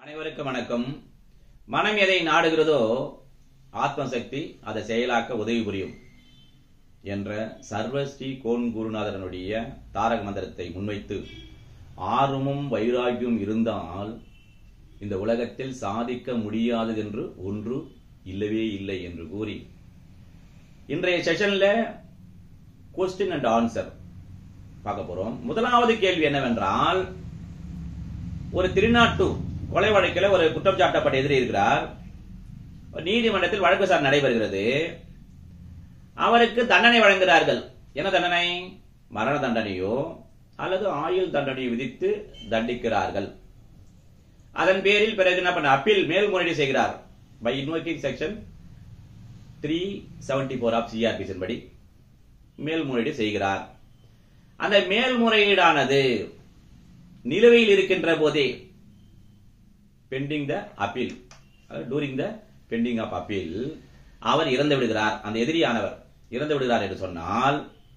அனைவருக்கும் வணக்கம் மனம் எதை நாடுகிறதோ ஆத்மசக்தி அதை செயலாக்க உதவி புரியும் என்ற சர்வஸ்ரீ கோன் குருநாதரனுடைய தாரக மந்திரத்தை முன்வைத்து ஆர்வமும் வைராக்கியம் இருந்தால் இந்த உலகத்தில் சாதிக்க முடியாதது என்று ஒன்று இல்லவே இல்லை என்று கூறி இன்றைய செஷன்ல கொஸ்டின் அண்ட் ஆன்சர் பார்க்க போறோம் முதலாவது கேள்வி என்னவென்றால் ஒரு திருநாட்டு கொலை வழக்கில் ஒரு குற்றம் சாட்டப்பட்ட எதிரி இருக்கிறார் நீதிமன்றத்தில் வழக்கு விசாரணை நடைபெறுகிறது அவருக்கு தண்டனை வழங்குகிறார்கள் என்ன தண்டனை மரண தண்டனையோ அல்லது ஆயுள் தண்டனையோ விதித்து தண்டிக்கிறார்கள் அதன் பேரில் பிறகு என்ன பண்ண அப்பீல் மேல்முறையீடு செய்கிறார் by invoking section three seventy four of சிஆர்பிசின் படி மேல்முறையீடு செய்கிறார் அந்த மேல்முறையீடானது நிலுவையில் இருக்கின்ற போதே pending the appeal during the pending of appeal அவர் இறந்து விடுகிறார் அந்த எதிரியானவர் இறந்து விடுகிறார் என்று சொன்னால்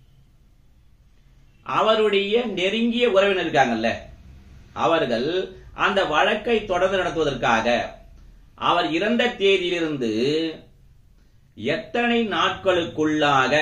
அவருடைய நெருங்கிய உறவினர் இருக்காங்கல்ல அவர்கள் அந்த வழக்கை தொடர்ந்து நடத்துவதற்காக அவர் இறந்த தேதியிலிருந்து எத்தனை நாட்களுக்குள்ளாக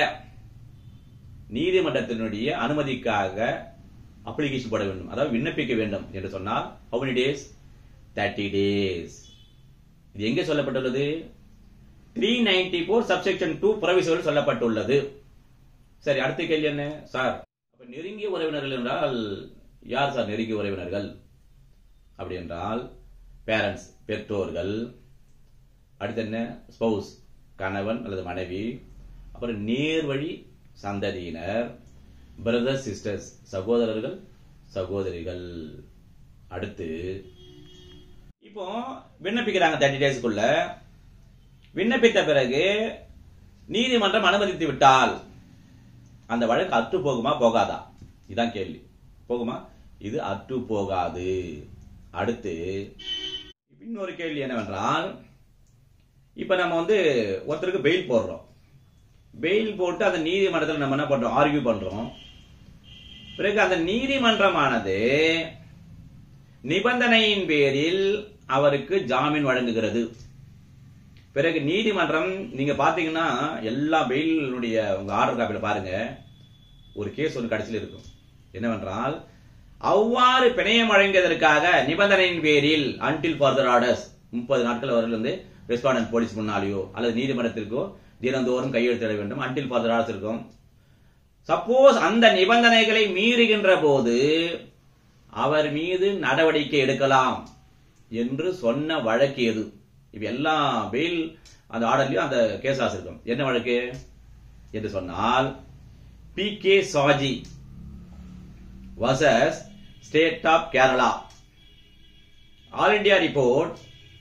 நீதிமன்றத்தினுடைய அனுமதிக்காக அப்ளிகேஷன் போட வேண்டும் அதாவது விண்ணப்பிக்க வேண்டும் என்று சொன்னால் how many days thirty days இது எங்கே சொல்லப்பட்டுள்ளது three ninety four subsection two புறவிசைகள் சொல்லப்பட்டுள்ளது சரி அடுத்த கேள்வி என்ன சார் அப்ப நெருங்கிய உறவினர்கள் என்றால் யார் சார் நெருங்கிய உறவினர்கள் அப்படி என்றால் பேரண்ட்ஸ் பெற்றோர்கள் அடுத்து என்ன ஸ்பௌஸ் கணவன் அல்லது மனைவி அப்புறம் நேர்வழி சந்ததியினர் பிரதர்ஸ் சிஸ்டர்ஸ் சகோதரர்கள் சகோதரிகள் அடுத்து இப்போ விண்ணப்பிக்கிறாங்க தேர்ட்டி டேஸ்க்குள்ள விண்ணப்பித்த பிறகு நீதிமன்றம் அனுமதித்து விட்டால் அந்த வழக்கு அற்று போகுமா போகாதா இதான் கேள்வி போகுமா இது அற்று போகாது அடுத்து இன்னொரு கேள்வி என்னவென்றால் இப்ப நம்ம வந்து ஒருத்தருக்கு பெயில் போடுறோம் பெயில் போட்டு அந்த நீதிமன்றத்தில் நம்ம என்ன பண்றோம் ஆர்கியூ பண்றோம் பிறகு அந்த நீதிமன்றமானது நிபந்தனையின் பேரில் அவருக்கு ஜாமீன் வழங்குகிறது பிறகு நீதிமன்றம் நீங்க பாத்தீங்கன்னா எல்லா பெயிலுடைய உங்க ஆர்டர் காப்பியில பாருங்க ஒரு கேஸ் ஒன்று கடைசியில் இருக்கும் என்னவென்றால் அவ்வாறு பிணையம் வழங்கியதற்காக நிபந்தனையின் பேரில் அன்டில் ஃபர்தர் ஆர்டர்ஸ் முப்பது நாட்கள் அவர்கள் வந்து ரெஸ்பாண்டன்ட் போலீஸ் முன்னாலேயோ அல்லது நீதிமன்றத்திற்கோ தினந்தோறும் கையெழுத்திட வேண்டும் அன்டில் ஃபர்தர் ஆர்டர்ஸ் இருக்கும் சப்போஸ் அந்த நிபந்தனைகளை மீறுகின்ற போது அவர் மீது நடவடிக்கை எடுக்கலாம் என்று சொன்ன வழக்கு எது இப்ப எல்லா பெயில் அந்த ஆர்டர்லயும் அந்த கேஸ் இருக்கும் என்ன வழக்கு என்று சொன்னால் P K Saji versus state of Kerala all India report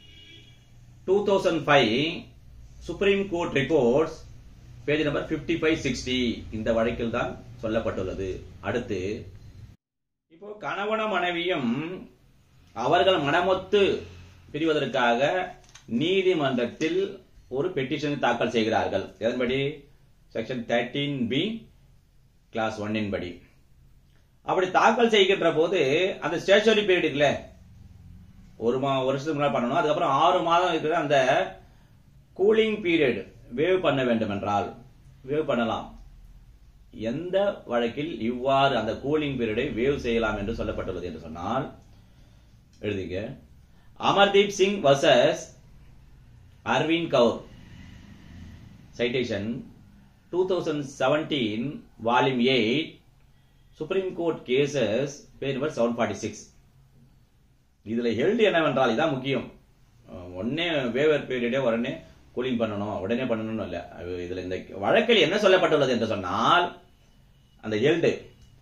two thousand five Supreme Court reports page number fifty five sixty இந்த வழக்கில் தான் சொல்லப்பட்டுள்ளது அடுத்து இப்போ கணவன மனைவியும் அவர்கள் மனமொத்து பிரிவதற்காக நீதிமன்றத்தில் ஒரு பெட்டிஷன் தாக்கல் செய்கிறார்கள் எதன்படி செக்ஷன் தேர்ட்டீன் பி கிளாஸ் ஒன்னின் படி அப்படி தாக்கல் செய்கின்ற போது அந்த ஸ்டேஷனரி பீரியட் இருக்குல்ல ஒரு மா வருஷத்துக்கு முன்னாடி பண்ணணும் அதுக்கப்புறம் ஆறு மாதம் இருக்கிற அந்த கூலிங் பீரியட் வேவ் பண்ண வேண்டும் என்றால் வேவ் பண்ணலாம் எந்த வழக்கில் இவ்வாறு அந்த கூலிங் பீரியடை வேவ் செய்யலாம் என்று சொல்லப்பட்டுள்ளது என்று சொன்னால் எழுதிங்க Amardeep Singh versus Arvind Kaur citation two thousand seventeen volume eight Supreme Court cases page number seven forty six இதுல ஹெல்டு என்னவென்றால் இதான் முக்கியம் உடனே வேவர் பீரியடே உடனே கூலிங் பண்ணணும் உடனே பண்ணணும்னு இல்ல இதுல இந்த வழக்கில் என்ன சொல்லப்பட்டுள்ளது என்று சொன்னால் அந்த ஹெல்டு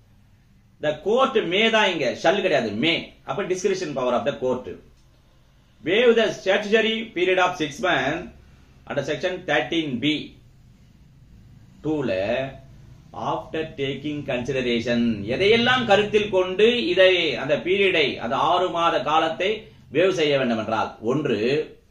த கோர்ட் மே தான் இங்க ஷல் கிடையாது மே அப்ப discretion power of the court waive the statutory period of six month under section thirteen B டூல ஆஃப்டர் டேக்கிங் கன்சிடரேஷன் எதையெல்லாம் கருத்தில் கொண்டு இதை அந்த பீரியடை அந்த ஆறு மாத காலத்தை வேவ் செய்ய வேண்டும் என்றால் ஒன்று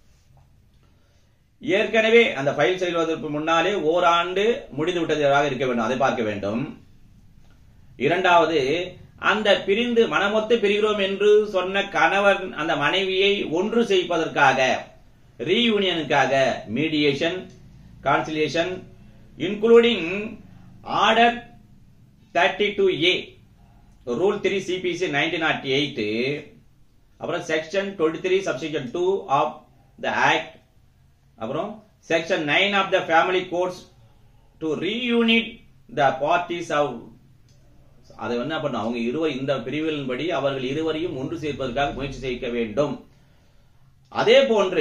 ஏற்கனவே அந்த ஃபைல் செய்வதற்கு முன்னாலே ஓராண்டு முடிந்து விட்டதாக இருக்க வேண்டும் அதை பார்க்க வேண்டும் இரண்டாவது அந்த பிரிந்து மனமொத்து பிரிகிறோம் என்று சொன்ன கணவன் அந்த மனைவியை ஒன்று செய்வதற்காக ரீயூனியனுக்காக mediation conciliation including order thirty two A rule three CPC nineteen nought eight அப்புறம் section twenty three subsection two of the act அப்புறம் section nine of the family courts to reunite the parties of அதை என்ன பண்ணும் அவங்க இருவர் இந்த பிரிவுகளின்படி அவர்கள் இருவரையும் ஒன்று சேர்ப்பதற்காக முயற்சி செய்ய வேண்டும் அதே போன்று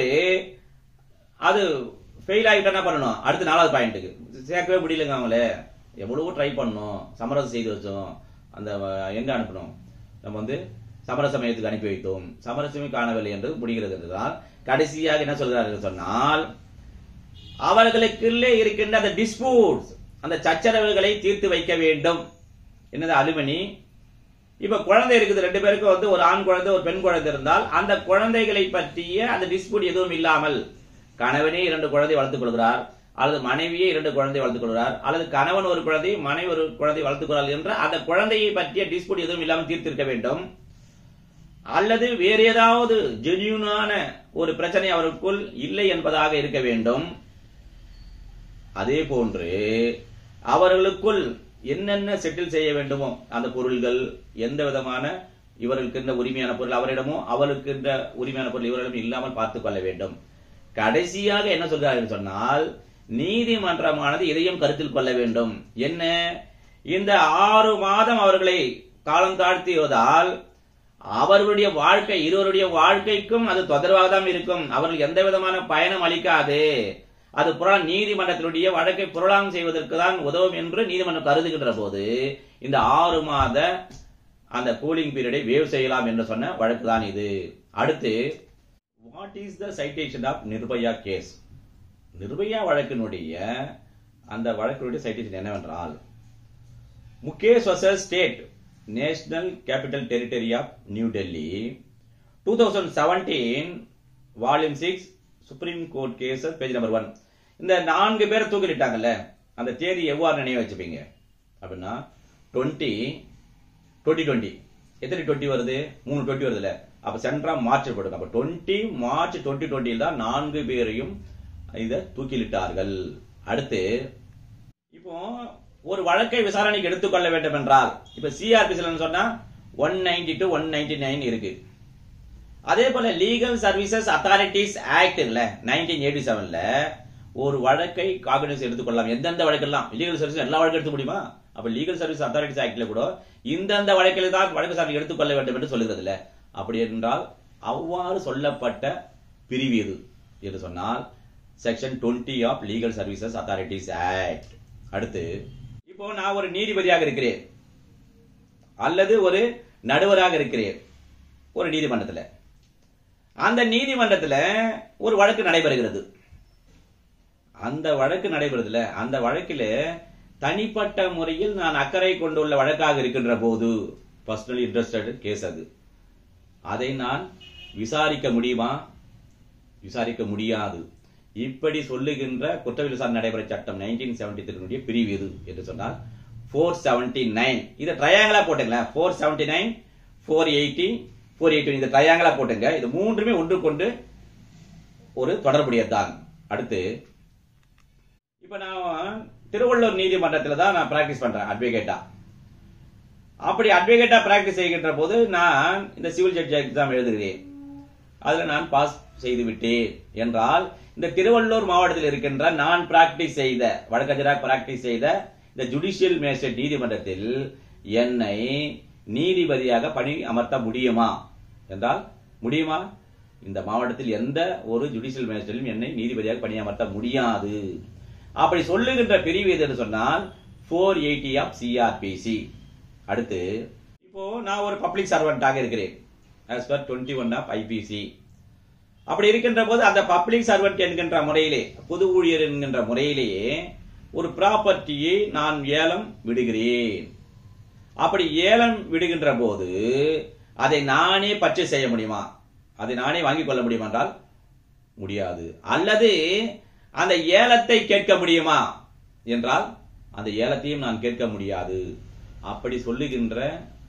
அது ஃபெயில் ஆகிட்டா என்ன பண்ணணும் அடுத்த நாலாவது பாயிண்ட்டுக்கு சேர்க்கவே முடியலங்க அவங்களே எவ்வளவோ ட்ரை பண்ணோம் சமரசம் செய்து வச்சோம் அந்த அஹ், எங்க அனுப்பணும் நம்ம வந்து சமரச மையத்துக்கு அனுப்பி வைத்தோம் சமரசமே காணவில்லை என்று முடிகிறது என்றால் கடைசியாக என்ன சொல்கிறார்கள் சொன்னால் அவர்களுக்குள்ளே இருக்கின்ற அந்த டிஸ்பியூட்ஸ் அந்த சச்சரவுகளை தீர்த்து வைக்க வேண்டும் என்னது அலுமினி இப்ப குழந்தை இருக்குது ரெண்டு பேருக்கும் வந்து ஒரு ஆண் குழந்தை ஒரு பெண் குழந்தை இருந்தால் அந்த குழந்தைகளை பற்றிய அந்த டிஸ்பியூட் எதுவும் இல்லாமல் கணவனே இரண்டு குழந்தை வளர்த்துக் கொள்கிறார் அல்லது மனைவியே இரண்டு குழந்தை வளர்த்துக் கொள்கிறார் அல்லது கணவன் ஒரு குழந்தை மனைவி ஒரு குழந்தை வளர்த்துக் கொள்கிறார் என்ற அந்த குழந்தையை பற்றிய டிஸ்பியூட் எதுவும் இல்லாமல் தீர்த்திருக்க வேண்டும் அல்லது வேறு ஏதாவது ஜென்யூனான ஒரு பிரச்சனை அவருக்குள் இல்லை என்பதாக இருக்க வேண்டும் அதே போன்று அவர்களுக்குள் என்னென்ன செட்டில் செய்ய வேண்டுமோ அந்த பொருள்கள் எந்த விதமான இவர்களுக்கு இந்த உரிமையான பொருள் அவரிடமோ அவருக்கு இந்த உரிமையான பொருள் இவரிடம் இல்லாமல் பார்த்துக் கொள்ள வேண்டும் கடைசியாக என்ன சொல்கிறார்கள் சொன்னால் நீதிமன்றமானது இதையும் கருத்தில் கொள்ள வேண்டும் என்ன இந்த ஆறு மாதம் அவர்களை காலம் தாழ்த்தியதால் அவர்களுடைய வாழ்க்கை இருவருடைய வாழ்க்கைக்கும் அது தொடர்பாக தான் இருக்கும் அவர்கள் எந்த விதமான பயணம் அளிக்காது அது புறா நீதிமன்றத்தினுடைய வழக்கை புரளாம் செய்வதற்கு தான் உதவும் என்று நீதிமன்றம் கருதுகின்ற போது இந்த ஆறு மாத அந்த கூலிங் பீரியடை வேவ் செய்யலாம் என்று சொன்ன வழக்கு தான் இது அடுத்து what is the citation of Nirbhaya case Nirbhaya வழக்கினுடைய அந்த வழக்கினுடைய சைட்டேஷன் என்னவென்றால் Mukesh versus state National Capital Territory of New Delhi two thousand seventeen volume six Supreme Court case page number one இந்த நான்கு பேரை தூக்கிலிட்டாங்கல்ல அந்த தேதி எவ்வாறு நினைவு வச்சுப்பீங்க அப்படின்னா டுவெண்ட்டி டுவெண்ட்டி டுவெண்ட்டி எத்தனை டுவெண்ட்டி வருது மூணு டுவெண்ட்டி வருதுல்ல அப்ப சென்ட்ரா மார்ச் போடுங்க அப்ப டுவெண்ட்டி மார்ச் டுவெண்ட்டி டுவெண்ட்டியில் தான் நான்கு பேரையும் இதை தூக்கிலிட்டார்கள் அடுத்து இப்போ ஒரு வழக்கை விசாரணைக்கு எடுத்துக்கொள்ள வேண்டும் என்றால் இப்ப சிஆர்பிசில சொன்னா one ninety two one ninety nine இருக்கு அதே போல லீகல் சர்வீசஸ் அத்தாரிட்டிஸ் ஆக்ட் இல்ல நைன்டீன் எயிட்டி செவன்ல ஒரு வழக்கை காகினஸ் எடுத்துக்கொள்ளலாம் எந்தெந்த வழக்கெல்லாம் லீகல் சர்வீஸ் எல்லா வழக்கும் எடுத்து முடியுமா அப்ப லீகல் சர்வீஸ் அத்தாரிட்டிஸ் ஆக்ட்ல கூட இந்தந்த வழக்கில் தான் வழக்கு விசாரணை எடுத்துக்கொள்ள வேண்டும் என்று சொல்லுகிறது இல்ல அப்படி என்றால் அவ்வாறு சொல்லப்பட்ட பிரிவு எது என்று சொன்னால் section 20 of legal services authorities act அடுத்து இப்போ நான் ஒரு நீதிபதியாக இருக்கிறேன் அல்லது ஒரு நடுவராக இருக்கிறேன் ஒரு நீதிமன்றத்தில் அந்த நீதிமன்றத்தில் ஒரு வழக்கு நடைபெறுகிறது அந்த வழக்கு நடைபெறுதுல அந்த வழக்கில் தனிப்பட்ட முறையில் நான் அக்கறை கொண்டுள்ள வழக்காக இருக்கின்ற போது பர்சனல் இன்ட்ரெஸ்டட் கேஸ் அது அதை நான் விசாரிக்க முடியுமா விசாரிக்க முடியாது இப்படி சொல்லுகின்ற குற்றவியல் விசாரணை நடைபெற சட்டம் நைன்டீன் செவன்டி த்ரீனுடைய பிரிவு எது என்று சொன்னால் ஃபோர் செவன்டி நைன் இதை ட்ரையாங்கிளா போட்டுங்களேன் four seventy nine four eighty four eighty இந்த ட்ரையாங்கிளா போட்டுங்க இது மூன்றுமே ஒன்று கொண்டு ஒரு தொடர்புடையதுதான் அடுத்து இப்ப நான் திருவள்ளூர் நீதிமன்றத்தில் தான் நான் பிராக்டிஸ் பண்றேன் அட்வொகேட்டா அப்படி அட்வொகேட்டா பிராக்டிஸ் செய்கின்ற போது நான் இந்த சிவில் ஜட்ஜ் எக்ஸாம் எழுதுகிறேன் அதுல நான் பாஸ் செய்து விட்டேன் என்றால் இந்த திருவள்ளூர் மாவட்டத்தில் இருக்கின்ற நான் பிராக்டிஸ் செய்த வழக்கறிஞராக பிராக்டிஸ் செய்த இந்த ஜுடிஷியல் மேஜிஸ்ட்ரேட் நீதிமன்றத்தில் என்னை நீதிபதியாக பணி அமர்த்த முடியுமா என்றால் முடியுமா இந்த மாவட்டத்தில் எந்த ஒரு ஜுடிஷியல் மேஜிஸ்ட்ரேட்டும் என்னை நீதிபதியாக பணியமர்த்த முடியாது அப்படி சொல்லுகின்ற பிரிவு எதுன்னு சொன்னால் ஃபோர் எயிட்டி ஆஃப் சிஆர்பிசி அடுத்து இப்போ நான் ஒரு பப்ளிக் சர்வெண்டாக இருக்கிறேன் as per twenty one of IPC அப்படி இருக்கின்ற போது அந்த பப்ளிக் சர்வெண்ட் என்கின்ற முறையிலே பொது ஊழியர் என்கின்ற முறையிலேயே ஒரு ப்ராப்பர்ட்டியை நான் ஏலம் விடுகிறேன் அப்படி ஏலம் விடுகின்ற போது அதை நானே பர்ச்சேஸ் செய்ய முடியுமா அதை நானே வாங்கிக் கொள்ள முடியுமா என்றால் முடியாது அல்லது அந்த ஏலத்தை கேட்க முடியுமா என்றால் அந்த ஏலத்தையும் நான் கேட்க முடியாது அப்படி சொல்லுகின்ற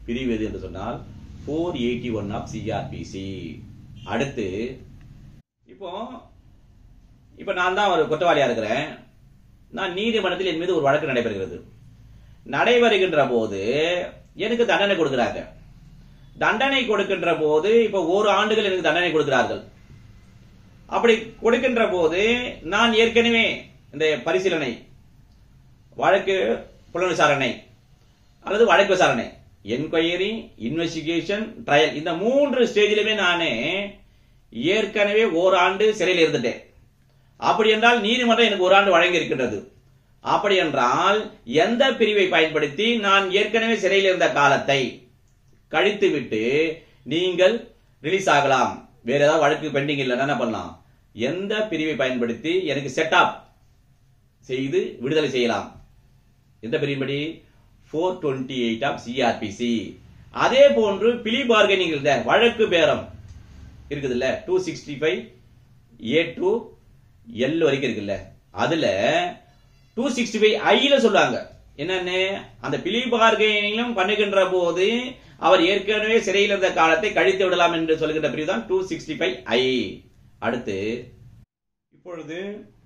பிரிவு எது என்று சொன்னால் four eighty one of CrPC அடுத்து இப்போ இப்போ நான் தான் ஒரு குற்றவாளியா இருக்கிறேன் நான் நீதிமன்றத்தில் என் மீது ஒரு வழக்கு நடைபெறுகிறது நடைபெறுகின்ற போது எனக்கு தண்டனை கொடுக்கிறாங்க தண்டனை கொடுக்கின்ற போது இப்போ ஒரு ஆண்டுகள் எனக்கு தண்டனை கொடுக்கிறார்கள் அப்படி கொடுக்கின்ற போது நான் ஏற்கனவே இந்த பரிசீலனை வழக்கு புலன் விசாரணை அல்லது வழக்கு விசாரணை என்கொயரி இன்வெஸ்டிகேஷன் ட்ரையல் இந்த மூன்று ஸ்டேஜிலுமே நானே ஏற்கனவே ஓராண்டு சிறையில் இருந்துட்டேன் அப்படி என்றால் நீதிமன்றம் எனக்கு ஒரு ஆண்டு வழங்கி இருக்கின்றது அப்படி என்றால் எந்த பிரிவை பயன்படுத்தி நான் ஏற்கனவே சிறையில் இருந்த காலத்தை கழித்து விட்டு நீங்கள் ரிலீஸ் ஆகலாம் வேற ஏதாவது வழக்கு பெண்டிங் இல்லைன்னா என்ன பண்ணலாம் எந்த பிரிவை பயன்படுத்தி எனக்கு செட்டப் செய்து விடுதலை செய்யலாம் எந்த பிரிவின்படி four twenty eight of CrPC அதே போன்று பிலி பார்கனிங் இருந்த வழக்கு பேரம் இருக்குதுல்ல two sixty five A to L வரைக்கும் இருக்குல்ல அதுல டூ சிக்ஸ்டி ஃபைவ் ஐல சொல்றாங்க என்னன்னு அந்த பிலி பார்கனிலும் பண்ணுகின்ற போது அவர் ஏற்கனவே சிறையில் இருந்த காலத்தை கழித்து விடலாம் என்று சொல்கின்ற பிரிவு தான் டூ சிக்ஸ்டி ஃபைவ் ஐ அடுத்து இப்பொழுது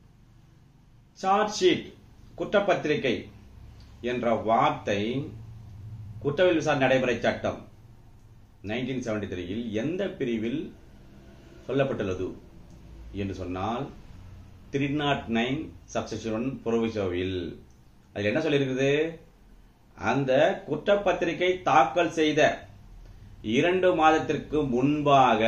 சார்ஜ் ஷீட் குற்றப்பத்திரிகை என்ற வார்த்தை குற்றவியல் விசாரணை நடைமுறை சட்டம் நைன்டீன் செவன்டி த்ரீயில் எந்த பிரிவில் சொல்லப்பட்டுள்ளது என்று சொன்னால் த்ரீ நாட் நைன் சப்செக்ஷன் புரோவிசோவில் அதில் என்ன சொல்லியிருக்குது அந்த குற்றப்பத்திரிகை தாக்கல் செய்த இரண்டு மாதத்திற்கு முன்பாக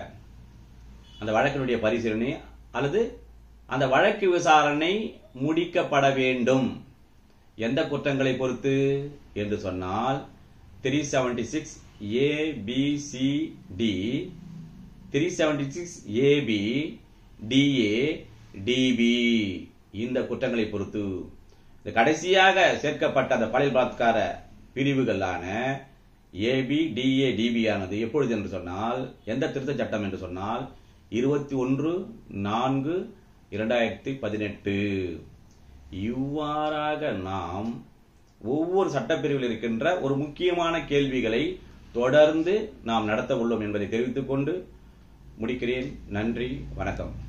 அந்த வழக்கினுடைய பரிசீலனை அல்லது அந்த வழக்கு விசாரணை முடிக்கப்பட வேண்டும் எந்த குற்றங்களை பொறுத்து என்று சொன்னால் three seventy six A B C D three seventy six AB DA DB இந்த குற்றங்களை பொறுத்து இந்த கடைசியாக சேர்க்கப்பட்ட அந்த பாலியல் பலாத்கார பிரிவுகளான ஏபி டிஏ டிபி ஆனது எப்பொழுது என்று சொன்னால் எந்த திருத்த சட்டம் என்று சொன்னால் இருபத்தி ஒன்று நான்கு இரண்டாயிரத்தி பதினெட்டு இவ்வாறாக நாம் ஒவ்வொரு சட்டப்பிரிவில் இருக்கின்ற ஒரு முக்கியமான கேள்விகளை தொடர்ந்து நாம் நடத்த உள்ளோம் என்பதை தெரிவித்துக் கொண்டு முடிக்கிறேன் நன்றி வணக்கம்